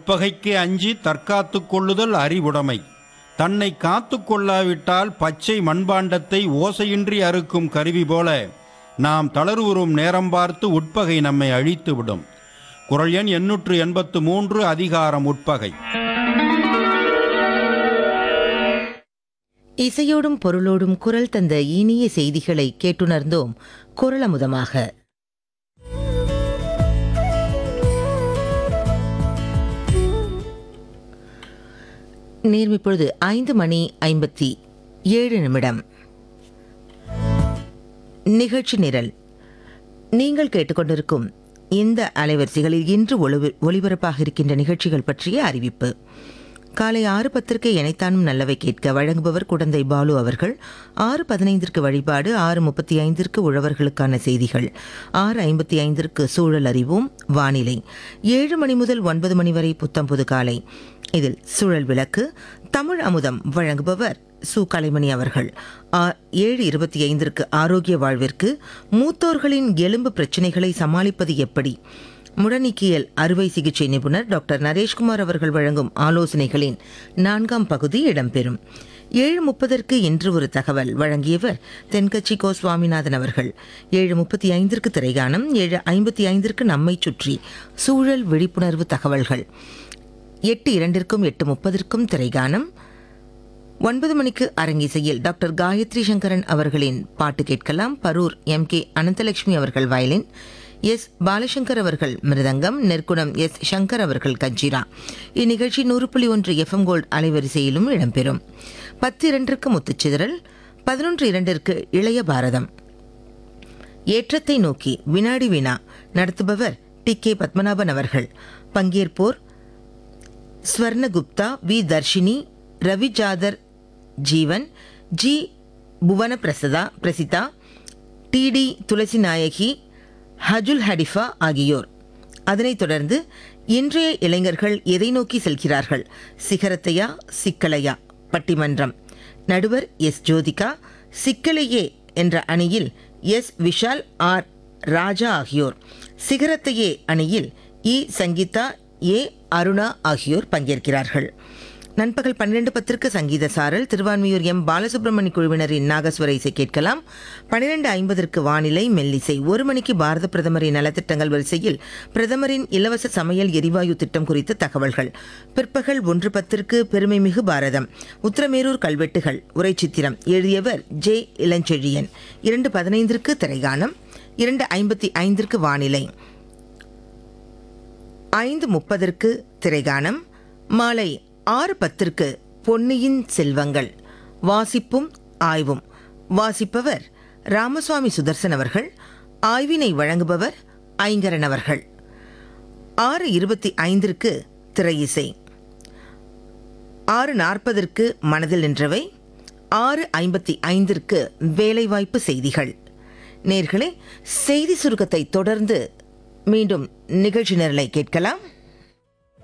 உட்பகைக்கு அஞ்சி தற்காத்துக் கொள்ளுதல் அறிவுடைமை தன்னை காத்து கொள்ளாவிட்டால் பச்சை மண்பாண்டத்தை ஓசையின்றி அறுக்கும் கருவி போல நாம் தளர்வுறும் நேரம் பார்த்து உட்பகை நம்மை அழித்துவிடும் குரல் எண் எண்ணூற்று எண்பத்து மூன்று அதிகாரம் உட்பகை இசையோடும் பொருளோடும் குரல் தந்த இனிய செய்திகளை கேட்டுணர்ந்தோம் குரலமுதமாக நேரம் இப்பொழுது ஐந்து மணி ஐம்பத்தி ஏழு நிமிடம் நிகழ்ச்சி நிரல் நீங்கள் கேட்டுக்கொண்டிருக்கும் இந்த அலைவரிசைகளில் இன்று ஒளிபர- ஒளிபரப்பாக இருக்கின்ற நிகழ்ச்சிகள் பற்றிய அறிவிப்பு காலை ஆறு பத்திற்கு இணைத்தானும் நல்லவை கேட்க வழங்குபவர் குடந்தை பாலு அவர்கள் ஆறு பதினைந்திற்கு வழிபாடு ஆறு முப்பத்தி ஐந்திற்கு உழவர்களுக்கான செய்திகள் ஆறு ஐம்பத்தி ஐந்திற்கு சூழல் அறிவோம் வானிலை ஏழு மணி முதல் ஒன்பது மணி வரை புத்தம் புது காலை இதில் சூழல் விளக்கு தமிழ் அமுதம் வழங்குபவர் சு கலைமணி அவர்கள் ஆ- ஏழு இருபத்தி ஐந்திற்கு ஆரோக்கிய வாழ்விற்கு மூத்தோர்களின் எலும்பு பிரச்சனைகளை சமாளிப்பது எப்படி முடநீக்கியல் அறுவை சிகிச்சை நிபுணர் டாக்டர் நரேஷ்குமார் அவர்கள் வழங்கும் ஆலோசனைகளின் நான்காம் பகுதி இடம்பெறும் ஏழு முப்பதற்கு இன்று ஒரு தகவல் வழங்கியவர் தென்கட்சி கோ சுவாமிநாதன் அவர்கள் ஏழு முப்பத்தி ஐந்திற்கு திரைகானம் ஏழு ஐம்பத்தி ஐந்திற்கு நம்மை சுற்றி சூழல் விழிப்புணர்வு தகவல்கள் எட்டு இரண்டிற்கும் எட்டு முப்பதற்கும் திரைகானம் ஒன்பது மணிக்கு அரங்கிசையில் டாக்டர் காயத்ரி சங்கரன் அவர்களின் பாட்டு கேட்கலாம் பரூர் எம் கே அனந்தலட்சுமி அவர்கள் வயலின் எஸ் பாலசங்கர் அவர்கள் மிருதங்கம் நெற்குணம் எஸ் சங்கர் அவர்கள் கஞ்சிரா இந்நிகழ்ச்சி நூறு புள்ளி ஒன்று எஃப்எம் கோல்ட் அலைவரிசையிலும் இடம்பெறும் பத்து இரண்டிற்கு முத்துச்சிதறல் பதினொன்று இரண்டிற்கு இளைய பாரதம் ஏற்றத்தை நோக்கி வினாடி வினா நடத்துபவர் டி கே பத்மநாபன் அவர்கள் பங்கேற்போர் Swarnagupta V Dharshini Ravi Jathar Jeevan G Bhuvana Prasada Prasidha DD Thulasi Nayagi Hajul Hadifa ஆகியோர் அதனைத் தொடர்ந்து இன்றைய இளைஞர்கள் எதை நோக்கி செல்கிறார்கள் சிகரத்தையா சிக்கலையா பட்டிமன்றம் நடுவர் எஸ் ஜோதிகா சிக்கலையே என்ற அணியில் எஸ் விஷால் ஆர் ராஜா ஆகியோர் சிகரத்தையே அணியில் இ சங்கீதா ஏ அருணா ஆகியோர் பங்கேற்கிறார்கள் நண்பகல் பன்னிரண்டு பத்திற்கு சங்கீத சாரல் திருவான்மியூர் எம் பாலசுப்ரமணி குழுவினரின் நாகஸ்வர இசை கேட்கலாம் பன்னிரண்டு ஐம்பதற்கு வானிலை மெல்லிசை ஒரு மணிக்கு பாரத பிரதமரின் நலத்திட்டங்கள் வரிசையில் பிரதமரின் இலவச சமையல் எரிவாயு திட்டம் குறித்த தகவல்கள் பிற்பகல் ஒன்று பத்திற்கு பெருமைமிகு பாரதம் உத்தரமேரூர் கல்வெட்டுகள் உரை சித்திரம் எழுதியவர் ஜே இளஞ்செழியன் இரண்டு பதினைந்திற்கு திரைகானம் இரண்டு ஐம்பத்தி ஐந்திற்கு வானிலை ஐந்து முப்பதற்கு திரைகானம் மாலை ஆறு பத்திற்கு பொன்னியின் செல்வங்கள் வாசிப்பும் ஆய்வும் வாசிப்பவர் ராமசுவாமி சுதர்சன் அவர்கள் ஆய்வினை வழங்குபவர் ஐங்கரன் அவர்கள் ஆறு இருபத்தி ஐந்திற்கு திரையிசை ஆறு நாற்பதற்கு மனதில் நின்றவை ஆறு ஐம்பத்தி ஐந்திற்கு வேலைவாய்ப்பு செய்திகள் நேர்களே செய்தி சுருக்கத்தை தொடர்ந்து மீண்டும் நிகழ்ச்சி நிரலை கேட்கலாம்